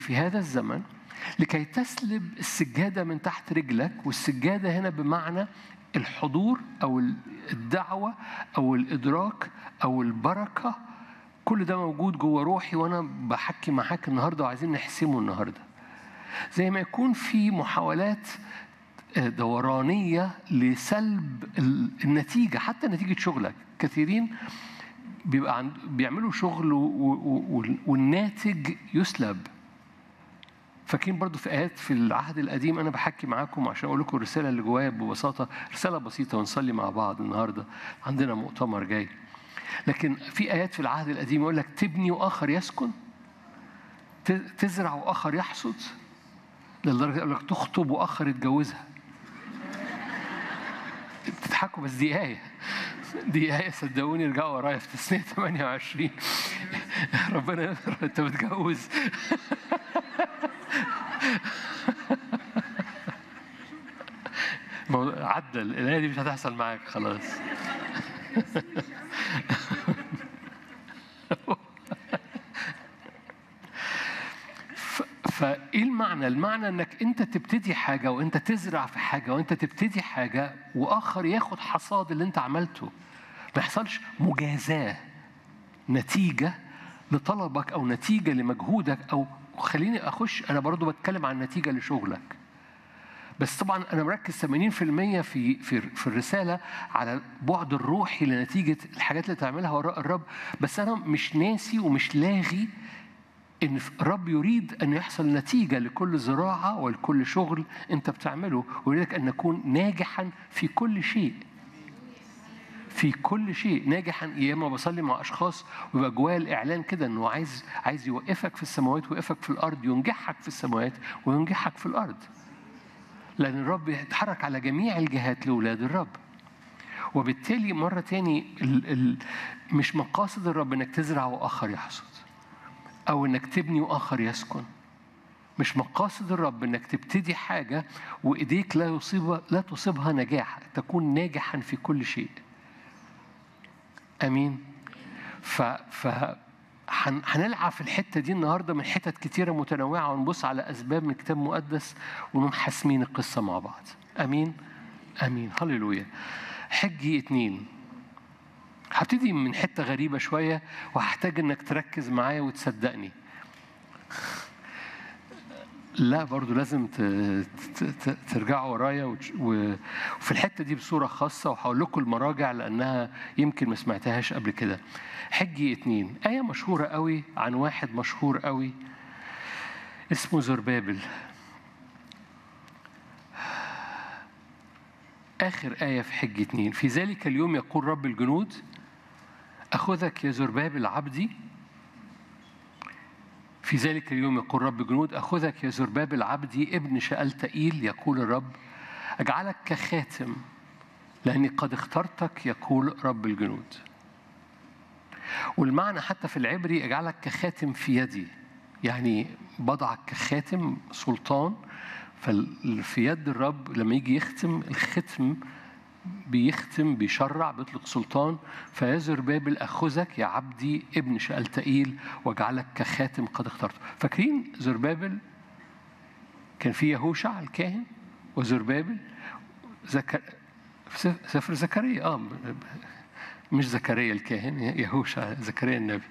في هذا الزمن لكي تسلب السجادة من تحت رجلك والسجادة هنا بمعنى الحضور أو الدعوة أو الإدراك أو البركة كل ده موجود جوه روحي وأنا بحكي معاك النهاردة وعايزين نحسمه النهاردة زي ما يكون في محاولات دورانية لسلب النتيجة حتى نتيجة شغلك كثيرين بيبقى عند بيعملوا شغل والناتج يسلب فاكرين برضو في آيات في العهد القديم أنا بحكي معاكم عشان أقول لكم الرسالة اللي جوايا ببساطة رسالة بسيطة ونصلي مع بعض النهاردة عندنا مؤتمر جاي لكن في آيات في العهد القديم يقول لك تبني وآخر يسكن تزرع وآخر يحصد لدرجة يقول لك تخطب وآخر يتجوزها بتضحكوا بس دي آية دي آية صدقوني ارجعوا ورايا في تسنية 28 ربنا أنت بتجوز عدى الآية دي مش هتحصل معاك خلاص فايه المعنى؟ المعنى انك انت تبتدي حاجه وانت تزرع في حاجه وانت تبتدي حاجه واخر ياخد حصاد اللي انت عملته. ما يحصلش مجازاه نتيجه لطلبك او نتيجه لمجهودك او خليني اخش انا برضو بتكلم عن نتيجه لشغلك. بس طبعا انا مركز 80% في في في الرساله على البعد الروحي لنتيجه الحاجات اللي تعملها وراء الرب بس انا مش ناسي ومش لاغي ان الرب يريد ان يحصل نتيجه لكل زراعه ولكل شغل انت بتعمله ويريدك ان نكون ناجحا في كل شيء في كل شيء ناجحا يا اما بصلي مع اشخاص ويبقى جوايا الاعلان كده انه عايز عايز يوقفك في السماوات ويوقفك في الارض ينجحك في السماوات وينجحك في الارض لان الرب يتحرك على جميع الجهات لاولاد الرب وبالتالي مرة تاني ال ال مش مقاصد الرب انك تزرع واخر يحصد أو إنك تبني وآخر يسكن مش مقاصد الرب إنك تبتدي حاجة وإيديك لا يصيب لا تصيبها نجاح تكون ناجحا في كل شيء أمين ف ف هنلعب في الحتة دي النهاردة من حتت كتيرة متنوعة ونبص على أسباب من كتاب مقدس ونقوم حاسمين القصة مع بعض أمين أمين هللويا حجي اتنين هبتدي من حتة غريبة شوية وهحتاج إنك تركز معايا وتصدقني. لا برضو لازم ترجعوا ورايا وفي الحتة دي بصورة خاصة وهقول لكم المراجع لأنها يمكن ما سمعتهاش قبل كده. حجي اتنين آية مشهورة قوي عن واحد مشهور قوي اسمه زربابل. آخر آية في حج اتنين في ذلك اليوم يقول رب الجنود أخذك يا زربابل عبدي في ذلك اليوم يقول رب الجنود أخذك يا زربابل عبدي ابن شألتئيل يقول الرب أجعلك كخاتم لأني قد اخترتك يقول رب الجنود والمعنى حتى في العبري أجعلك كخاتم في يدي يعني بضعك كخاتم سلطان ففي يد الرب لما يجي يختم الختم بيختم بيشرع بيطلق سلطان فيزر بابل أخذك يا عبدي ابن شألتئيل واجعلك كخاتم قد اخترته فاكرين زربابل كان في يهوشع الكاهن وزربابل زكر سفر زكريا اه مش زكريا الكاهن يهوشع زكريا النبي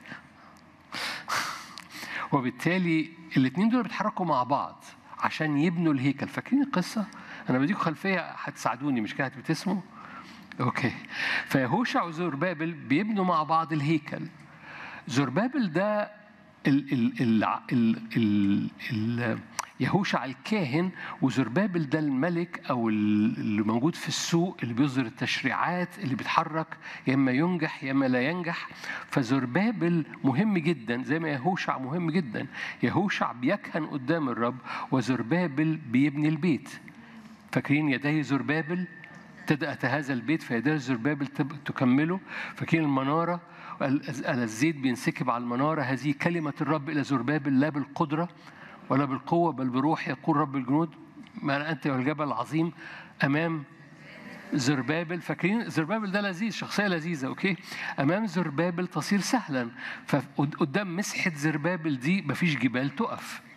وبالتالي الاثنين دول بيتحركوا مع بعض عشان يبنوا الهيكل فاكرين القصة؟ أنا بديكم خلفية هتساعدوني مش كده هتبتسموا؟ أوكي فيهوشع وزربابل بيبنوا مع بعض الهيكل زربابل ده ال ال ال ال ال ال يهوشع الكاهن وزربابل ده الملك او اللي موجود في السوق اللي بيصدر التشريعات اللي بيتحرك يا اما ينجح يا اما لا ينجح فزربابل مهم جدا زي ما يهوشع مهم جدا يهوشع بيكهن قدام الرب وزربابل بيبني البيت فاكرين يدي زربابل ابتدأت هذا البيت فيدي زربابل تكمله فاكرين المنارة الزيت بينسكب على المنارة هذه كلمة الرب إلى زربابل لا بالقدرة ولا بالقوة بل بروح يقول رب الجنود ما أنت والجبل العظيم أمام زربابل فاكرين زربابل ده لذيذ شخصية لذيذة أوكي أمام زربابل تصير سهلا فقدام مسحة زربابل دي مفيش جبال تقف